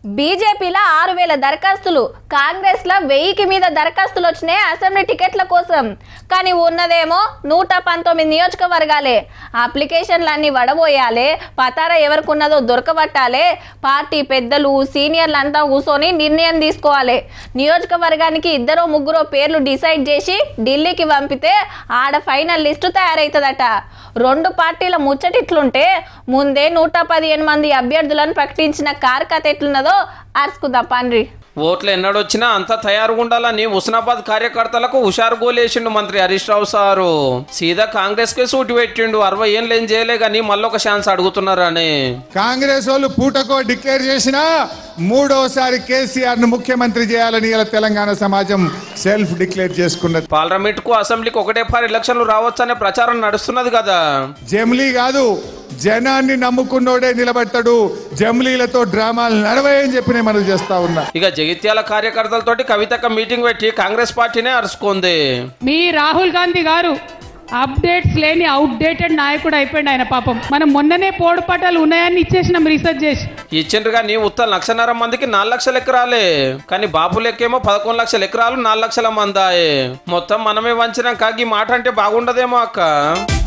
బీజేపీలో ఆరు వేల దరఖాస్తులు కాంగ్రెస్లో వెయ్యికి మీద దరఖాస్తులు వచ్చినాయి అసెంబ్లీ టికెట్ల కోసం కానీ ఉన్నదేమో నూట పంతొమ్మిది నియోజకవర్గాలే అప్లికేషన్లు అన్నీ వడబోయాలి పతారా ఎవరికి ఉన్నదో దొరకబట్టాలి పార్టీ పెద్దలు సీనియర్లు అంతా కూర్చొని నిర్ణయం తీసుకోవాలి నియోజకవర్గానికి ఇద్దరో ముగ్గురో పేర్లు డిసైడ్ చేసి ఢిల్లీకి పంపితే ఆడ ఫైనల్ లిస్టు తయారవుతుందట రెండు పార్టీల ముచ్చటిట్లుంటే ముందే నూట పదిహేను మంది అభ్యర్థులను ప్రకటించిన కార్ కథ ఎట్లున్నదో అరుచుకుందాం పండ్రి ఓట్లు ఎన్నడొచ్చినా అంతా తయారుగా ఉండాలని హుస్నాబాద్ కార్యకర్తలకు హుషారు గోలేసిండు మంత్రి హరీష్ రావు సారు సీదా కాంగ్రెస్ కే సూటి పెట్టిండు అరవై ఏళ్ళు ఏం చేయలే గానీ మళ్ళొక ఛాన్స్ అడుగుతున్నారని కాంగ్రెస్ వాళ్ళు పూటకో డిక్లేర్ చేసినా మూడోసారి కేసీఆర్ ను ముఖ్యమంత్రి చేయాలని ఇలా తెలంగాణ సమాజం సెల్ఫ్ డిక్లేర్ చేసుకున్నది పార్లమెంట్ కు అసెంబ్లీకి ఒకటే పారి ఎలక్షన్లు రావచ్చనే ప్రచారం నడుస్తున్నది కదా జమ్లీ కాదు జనాన్ని నమ్ముకున్నోడే నిలబడతాడు జమ్లీలతో డ్రామాలు నడవయని చెప్పి నేను మనం చేస్తా ఉన్నా ఇక జగిత్యాల కార్యకర్తలతోటి కవితక్క మీటింగ్ పెట్టి కాంగ్రెస్ పార్టీనే అరుచుకుంది మీ రాహుల్ గాంధీ గారు అప్డేట్స్ లేని అవుట్డేటెడ్ నాయకుడు అయిపోయింది ఆయన పాపం మనం మొన్ననే పోడు పట్టాలు ఉన్నాయని ఇచ్చేసినాం రీసెర్చ్ చేసి ఇచ్చిండ్రు కానీ ఉత్తర లక్షన్నర మందికి నాలుగు లక్షల ఎకరాలే కానీ బాబు లెక్కేమో పదకొండు లక్షల ఎకరాలు నాలుగు లక్షల మందాయే మొత్తం మనమే వంచినాక ఈ మాట అంటే బాగుండదేమో అక్క